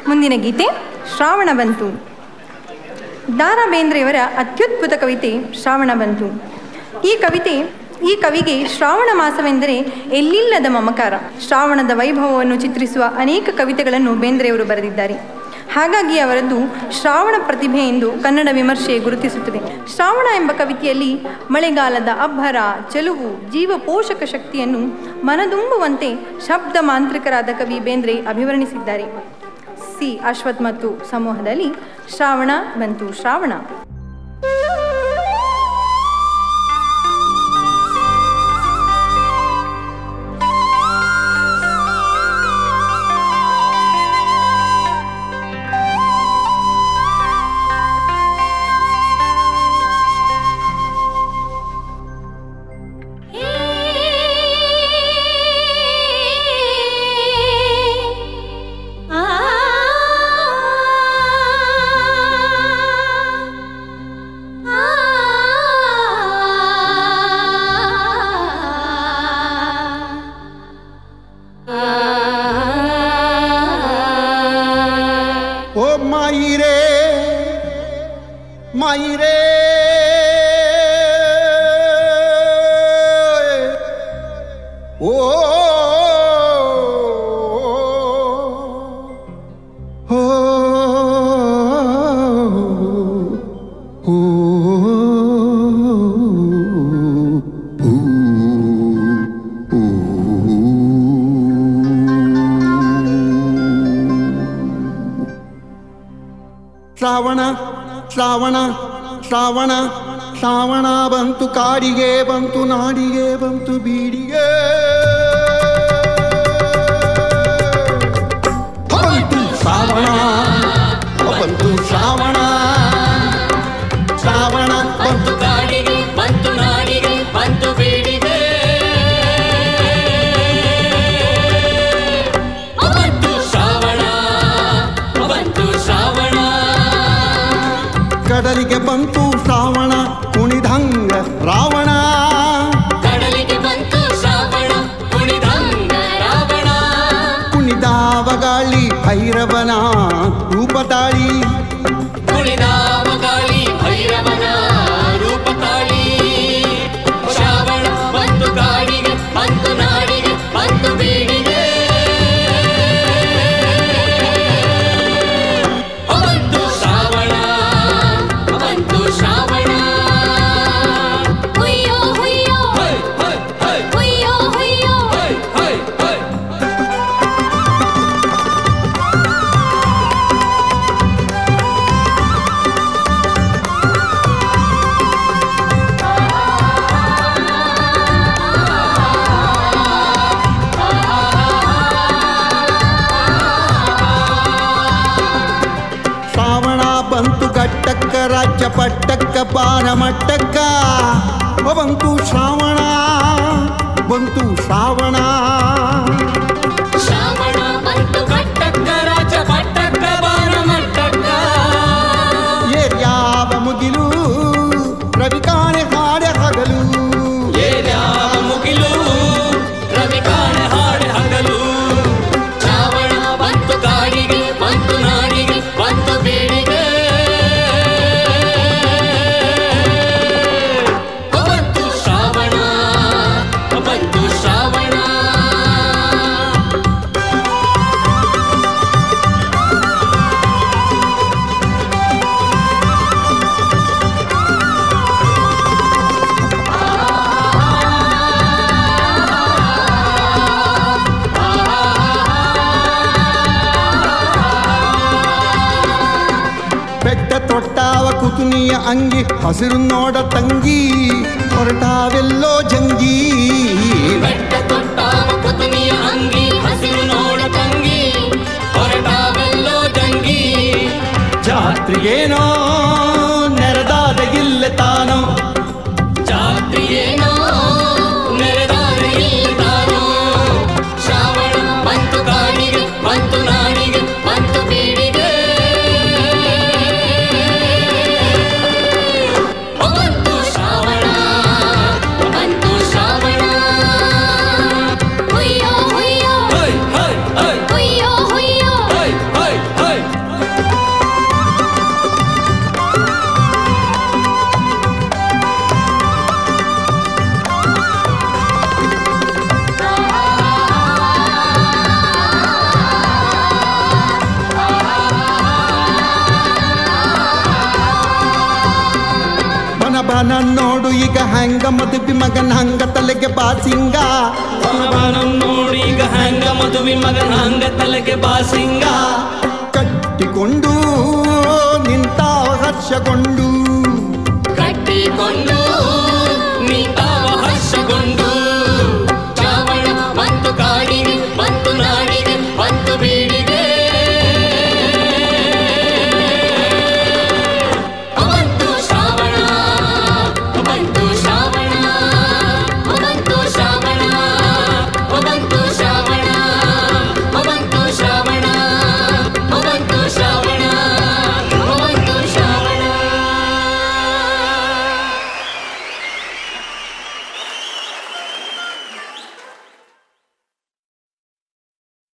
ಮುಂದಿನ ಗೀತೆ ಶ್ರಾವಣ ಬಂತು ದಾರಾ ಬೇಂದ್ರೆಯವರ ಅತ್ಯದ್ಭುತ ಕವಿತೆ ಶ್ರಾವಣ ಬಂತು ಈ ಕವಿತೆ ಈ ಕವಿಗೆ ಶ್ರಾವಣ ಮಾಸವೆಂದರೆ ಎಲ್ಲಿಲ್ಲದ ಮಮಕಾರ ಶ್ರಾವಣದ ವೈಭವವನ್ನು ಚಿತ್ರಿಸುವ ಅನೇಕ ಕವಿತೆಗಳನ್ನು ಬೇಂದ್ರೆಯವರು ಬರೆದಿದ್ದಾರೆ ಹಾಗಾಗಿ ಅವರದ್ದು ಶ್ರಾವಣ ಪ್ರತಿಭೆ ಎಂದು ಕನ್ನಡ ವಿಮರ್ಶೆ ಗುರುತಿಸುತ್ತದೆ ಶ್ರಾವಣ ಎಂಬ ಕವಿತೆಯಲ್ಲಿ ಮಳೆಗಾಲದ ಅಬ್ಬರ ಚೆಲುವು ಜೀವ ಪೋಷಕ ಶಕ್ತಿಯನ್ನು ಮನದುಂಬುವಂತೆ ಶಬ್ದ ಮಾಂತ್ರಿಕರಾದ ಕವಿ ಬೇಂದ್ರೆ ಅಭಿವರ್ಣಿಸಿದ್ದಾರೆ ಸಿ ಅಶ್ವಥ್ ಮತ್ತು ಸಮೂಹದಲ್ಲಿ ಶ್ರಾವಣ ಬಂತು ಶ್ರಾವಣ ಓ ಮಾಯಿರೇ ಮಾಯಿರೇ ಓ ಓ ಶ್ರಾವಣ ಶ್ರಾವಣ ಶ್ರಾವಣ ಶ್ರಾವಣ ಬಂತು ಕಾಡಿಗೆ ಬಂತು ನಾಡಿಗೆ ಬಂತು ಬೀಡಿಗೆ ಬಂತು ಶ್ರಾವಣ ಬಂತು ಶ್ರಾವಣ ಶ್ರಾವಣ ಬಂತು ಕಾಡಿಗೆ ಬಂತು ನಾಡಿಗೆ ಬಂತು ಬೀಡಿಗೆ ಬಂತು ಶ್ರಾವಣ ಬಂತು ಶ್ರಾವಣ ಕಡಲಿಗೆ ಬಂತು ಶ್ರಾವಣ ಕುಣಿದಂಗ ರಾವಣ ಕಡಲಿಗೆ ಬಂತು ಶ್ರಾವಣ ಕುಣಿದಂಗ ರಾವಣ ಕುಣಿದಾವ ಗಾಳಿ ಭೈರವನ ರೂಪ ತಾಳಿ ಕುಣಿದಾವ ಗಾಳಿ ಭೈರವನ ರೂಪ ತಾಳಿ ಶ್ರಾವಣ ಬಂತು ಕಾಡಿಗೆ ಬಂತು ನಾಡಿಗೆ ಬಂತು ಬೀಡಿಗೆ ಬಂತು ಶ್ರಾವಣ ಬಂತು ಶ್ರಾವಣ ಹುಯ್ಯೋ ಹುಯ್ಯೋ ಹೈ ಹೈ ಹೈ ಹುಯ್ಯೋ ಹುಯ್ಯೋ ಹೈ ಹೈ ಹೈ ಶ್ರಾವಣ ಬಂತು ಗಟ್ಟಕ್ಕ ರಾಜ್ಯ ಪಟ್ಟಕ್ಕ ಪಾರಮಟ್ಟಕ್ಕ ಬಂತು ಶ್ರಾವಣ ಬಂತು ಶ್ರಾವಣ ಶ್ರಾವಣ ಬಂತು ಕಟ್ಟಕ್ಕ ರಾಜ ಪಟ್ಟಕ್ಕ ಬಾರ ಮಟ್ಟಕ್ಕ ಏರ್ಯಾವ ಮುಗಿಲು ರವಿ ಕಾಣೆ ಹಾಡೆ ಹಗಲು ಏರ್ಯಾವ ಮುಗಿಲು ರವಿ ಕಾಣೆ ಹಾಡೆ ಹಗಲು ಶ್ರಾವಣ ಬಂತು ಕಾಡಿಗೆ ಬಂತು ನಾಡಿಗೆ ಬಂತು ಬೀಡಿಗೆ ಬಂತು ಶ್ರಾವಣ ಬಂತು ಶ್ರಾವಣ ಬೆಟ್ಟ ತೊಟ್ಟಾವ ಕುತುನಿಯ ಅಂಗಿ ಹಸಿರು ನೋಡ ತಂಗಿ ಹೊರಟಾವೆಲ್ಲೋ ಜಂಗಿ ಬೆಟ್ಟ ತೊಟ್ಟಾವ ಕುತುನಿಯ ಅಂಗಿ ಹಸಿರು ನೋಡ ತಂಗಿ ಹೊರಟಾವೆಲ್ಲೋ ಜಂಗಿ ಜಾತ್ರೆಗೇನೋ ನೆರೆದಾದ ಇಲ್ಲ ತಾನೋ ಜಾತ್ರೆಯೇನೋ ನೆರೆದಾರ ಇಲ್ಲದಾನೋ ಶ್ರಾವಣ ಬಂತು ಕಾಡಿಗೆ ಬಂತು ನಾಡಿಗೆ ಬಂತು ಬೀಡಿಗೆ ಬಂತು ಶ್ರಾವಣ ಬಂತು ಶ್ರಾವಣ ಹುಯ್ಯೋ ಹುಯ್ಯೋ ಹೈ ಹೈ ಹೈ ಹುಯ್ಯೋ ಹುಯ್ಯೋ ಹೈ ಹೈ ಹೈ ಬನ ನೋಡು ಈಗ ಹಂಗ ಮದುವೆ ಮಗನ ಹಂಗ ತಲೆಗೆ ಬಾಸಿಂಗ ಬಾನಂ ನೋಡಿ ಈಗ ಹಂಗ ಮದುವೆ ಮಗನ ಹಂಗ ತಲೆಗೆ ಬಾಸಿಂಗ ಕಟ್ಟಿಕೊಂಡು ನಿಂತ ಹರ್ಷಗೊಂಡು ಕಟ್ಟಿಕೊಂಡು